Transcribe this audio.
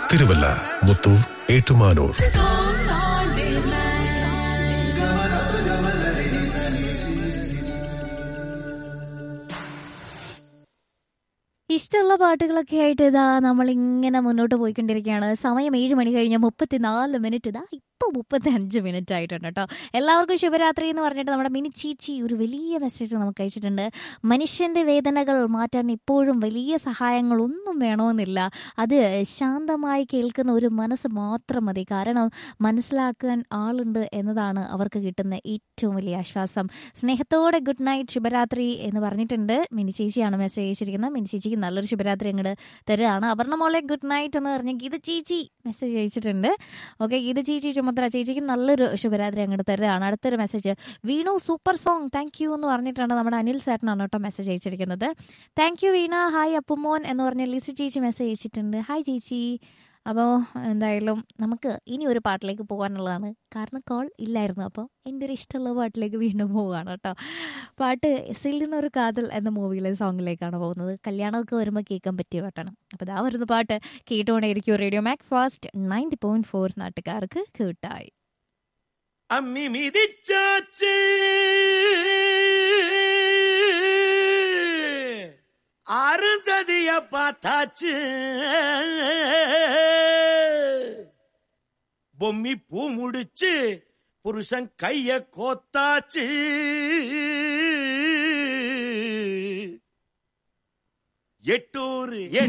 തിരുവല്ല മുത്തൂർ ഏറ്റുമാനൂർ ഇഷ്ടമുള്ള പാട്ടുകളൊക്കെ ആയിട്ട് ഇതാ നമ്മളിങ്ങനെ മുന്നോട്ട് പോയിക്കൊണ്ടിരിക്കുകയാണ് സമയം ഏഴ് മണി കഴിഞ്ഞ് മുപ്പത്തിനാല് മിനിറ്റ് ഇതാ ഇപ്പോൾ മുപ്പത്തി അഞ്ച് മിനിറ്റ് ആയിട്ടുണ്ട് കേട്ടോ എല്ലാവർക്കും ശുഭരാത്രി എന്ന് പറഞ്ഞിട്ട് നമ്മുടെ മിനി ചീച്ചി ഒരു വലിയ മെസ്സേജ് നമുക്ക് അയച്ചിട്ടുണ്ട് മനുഷ്യന്റെ വേദനകൾ മാറ്റാൻ ഇപ്പോഴും വലിയ സഹായങ്ങളൊന്നും വേണമെന്നില്ല അത് ശാന്തമായി കേൾക്കുന്ന ഒരു മനസ്സ് മാത്രം മതി കാരണം മനസ്സിലാക്കാൻ ആളുണ്ട് എന്നതാണ് അവർക്ക് കിട്ടുന്ന ഏറ്റവും വലിയ ആശ്വാസം സ്നേഹത്തോടെ ഗുഡ് നൈറ്റ് ശുഭരാത്രി എന്ന് പറഞ്ഞിട്ടുണ്ട് മിനി ചേച്ചിയാണ് മെസ്സേജ് അയച്ചിരിക്കുന്നത് മിനി ചേച്ചിക്ക് നല്ലൊരു ശുഭരാത്രി അങ്ങോട്ട് തരുകയാണ് അപർണ മോളെ ഗുഡ് നൈറ്റ് എന്ന് പറഞ്ഞ് ഗീത ചേച്ചി മെസ്സേജ് അയച്ചിട്ടുണ്ട് ഓക്കെ ഗീത ചേച്ചി ചുമത്ര ചേച്ചിക്ക് നല്ലൊരു ശുഭരാത്രി അങ്ങോട്ട് തരുകയാണ് അടുത്തൊരു മെസ്സേജ് വീണു സൂപ്പർ സോങ് താങ്ക് യു എന്ന് പറഞ്ഞിട്ടാണ് നമ്മുടെ അനിൽ ചേട്ടനാണ് കേട്ടോ മെസ്സേജ് അയച്ചിരിക്കുന്നത് thank you Veena hi Appumon എന്ന് പറഞ്ഞ ലിസി ചേച്ചി മെസ്സേജ് അയച്ചിട്ടുണ്ട് ഹായ് ചേച്ചി അപ്പോൾ എന്തായാലും നമുക്ക് ഇനി ഒരു പാട്ടിലേക്ക് പോകാനുള്ളതാണ് കാരണം കോൾ ഇല്ലായിരുന്നു അപ്പോൾ എൻ്റെ ഒരു ഇഷ്ടമുള്ള പാട്ടിലേക്ക് വീണ്ടും പോവുകയാണ് കേട്ടോ പാട്ട് സില്ലിനൊരു കാതൽ എന്ന മൂവിയിലെ സോങ്ങിലേക്കാണ് പോകുന്നത് കല്യാണമൊക്കെ വരുമ്പോൾ കേൾക്കാൻ പറ്റിയ പാട്ടാണ് അപ്പോൾ ഇതാ വരുന്ന പാട്ട് കേട്ടുകൊണ്ടേയിരിക്കും radio mac fast ninety point four നാട്ടുകാർക്ക് കേട്ടായി അമ്മി മിതിച്ചാച്ച് அருந்ததிய பார்த்தாச்சு பொம்மி பூ முடிச்சு புருஷன் கைய கோத்தாச்சு எட்டூர்